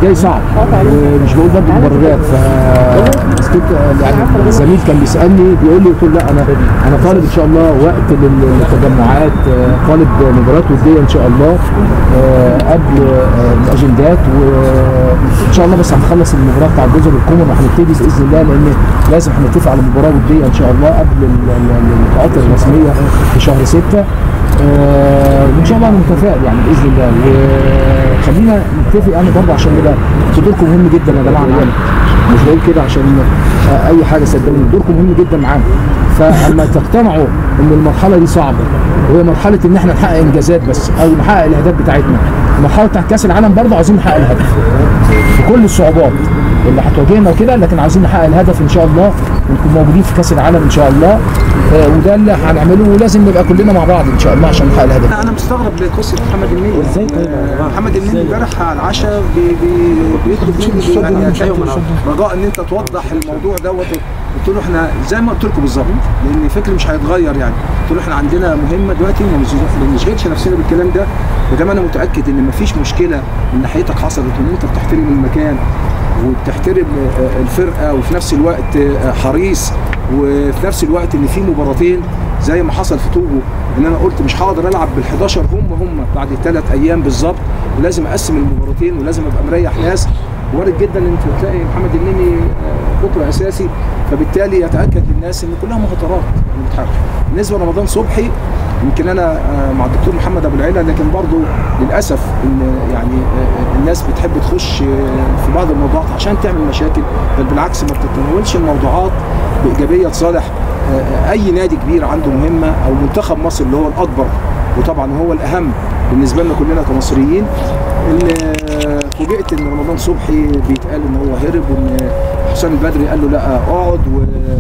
جاي صعب ومش بقول برضه مبررات ف مسكت يعني الزميل كان بيسالني بيقول لي قلت له لا انا انا طالب ان شاء الله وقت للتجمعات آه، طالب مباريات وديه ان شاء الله آه، قبل آه، الاجندات وان شاء الله بس هنخلص المباراه بتاع الجزر الكومن وهنبتدي باذن الله لان لازم هنتفق على مباراه وديه ان شاء الله قبل ال- ال- اللقاءات الرسميه في شهر 6 آه، وان شاء الله انا متفائل يعني باذن الله وخلينا نتفق انا برضه عشان نبقى انتوا دوركم مهم جدا يا جماعه معانا مش بقول كده عشان آه، اي حاجه صدقوني دوركم مهم جدا معانا فاما تقتنعوا ان المرحله دي صعبه وهي مرحله ان احنا نحقق انجازات بس او نحقق الاهداف بتاعتنا المرحله بتاعت كاس العالم برضه عايزين نحقق الهدف بكل الصعوبات اللي هتواجهنا وكده لكن عايزين نحقق الهدف ان شاء الله ونكون موجودين في كاس العالم ان شاء الله آه، وده اللي هنعمله ولازم نبقى كلنا مع بعض ان شاء الله عشان نحقق الهدف انا مستغرب لقصه محمد النني ازاي طيب يا جماعة؟ محمد النني امبارح على العشاء بي بي بيطلب مني يعني يا كابتن رجاء ان انت توضح الموضوع دوت قلت له احنا زي ما قلت لكم بالظبط لان فكري مش هيتغير يعني قلت له احنا عندنا مهمه دلوقتي ما نشغل- ما نشغلش نفسنا بالكلام ده يا جماعه انا متاكد ان مفيش مشكله من ناحيتك حصلت وان انت بتحترم المكان وبتحترم آه، الفرقه وفي نفس الوقت آه، حريص وفي نفس الوقت ان في مباراتين زي ما حصل في توجو ان انا قلت مش هقدر العب بال11 هم هم بعد ثلاث ايام بالظبط ولازم اقسم المباراتين ولازم ابقى مريح ناس وارد جدا ان انت تلاقي محمد النني آه، بكره اساسي فبالتالي يتاكد للناس ان كلها مهاترات اللي بتحقق بالنسبه لرمضان صبحي يمكن انا آه، مع الدكتور محمد ابو العلا لكن برضه للاسف ان يعني آه، الناس بتحب تخش آه، في بعض الموضوعات عشان تعمل مشاكل بل بالعكس ما بتتناولش الموضوعات بايجابيه تصالح آه، اي نادي كبير عنده مهمه او منتخب مصر اللي هو الاكبر وطبعا هو الاهم بالنسبه لنا كلنا كمصريين ان آه، فوجئت ان رمضان صبحي بيتقال ان هو هرب وان حسام البدري قال له لا اقعد و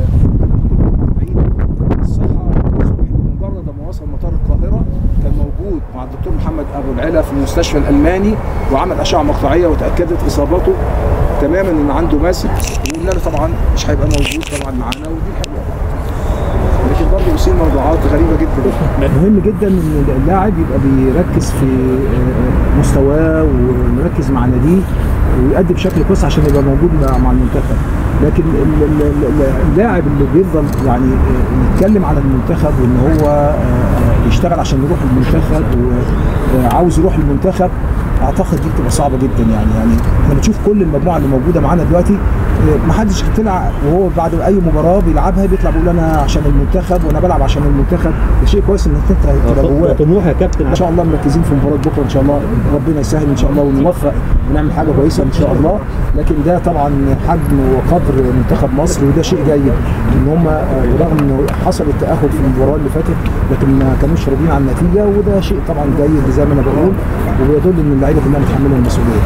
الصحه صبحي بمجرد ما وصل مطار القاهره كان موجود مع الدكتور محمد ابو العلا في المستشفى الالماني وعمل اشعه مقطعيه وتاكدت اصابته تماما ان عنده ماسك وان انا طبعا مش هيبقى موجود طبعا معانا ودي حاجه لكن برضه يصير موضوعات غريبه جدا مهم جدا ان اللاعب يبقى بيركز في آه، مستواه ويركز مع ناديه ويؤدي بشكل كويس عشان يبقى موجود مع مع المنتخب لكن ال- ال- ال- اللاعب اللي بيفضل يعني آه، يتكلم على المنتخب وان هو آه، يشتغل عشان يروح المنتخب وعاوز يروح المنتخب اعتقد دي بتبقى صعبه جدا يعني يعني احنا بنشوف كل المجموعه اللي موجوده معانا دلوقتي آه، ما حدش طلع وهو بعد اي مباراه بيلعبها بيطلع بيقول انا عشان المنتخب وانا بلعب عشان المنتخب ده شيء كويس انك انت تبقى جواه طموح يا كابتن ان شاء الله مركزين في مباراه بكره ان شاء الله ربنا يسهل ان شاء الله ونوفق ونعمل حاجه كويسه ان شاء الله لكن ده طبعا حجم وقدر منتخب مصر وده شيء جيد ان هم رغم انه حصل التاهل في المباراه اللي فاتت لكن ما كانوش راضيين عن النتيجه وده شيء طبعا جيد زي ما انا بقول وبيدل ان اللعيبه كلها متحمله المسؤوليه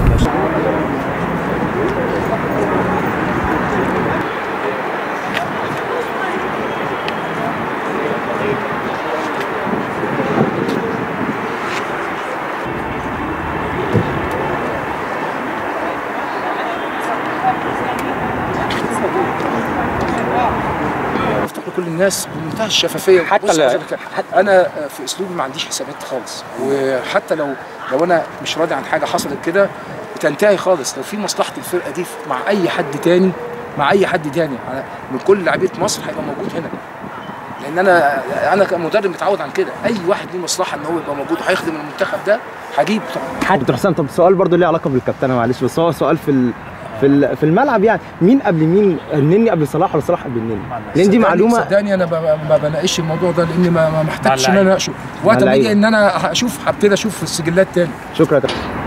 بفتح لكل الناس بمنتهى الشفافيه حتى بص لا- حضرتك، انا في اسلوبي ما عنديش حسابات خالص وحتى لو لو انا مش راضي عن حاجه حصلت كده بتنتهي خالص لو في مصلحه الفرقه دي مع اي حد تاني مع اي حد تاني أنا- من كل لاعبيه مصر هيبقى موجود هنا لان انا انا كمدرب متعود عن كده اي واحد ليه مصلحه ان هو يبقى موجود وهيخدم المنتخب ده هجيبه طبعا دكتور حسام طب سؤال برضو ليه علاقه بالكابتنه معلش بس هو سؤال في ال... في ال- في الملعب يعني مين قبل مين النني قبل صلاح ولا صلاح قبل النني لان دي صدقني- معلومه صدقني انا ب- ما بناقش الموضوع ده لاني ما ما محتاجش ان انا اناقشه وقت ما اللعيبة. يجي ان انا اشوف هبتدي اشوف السجلات تاني شكرا يا كابتن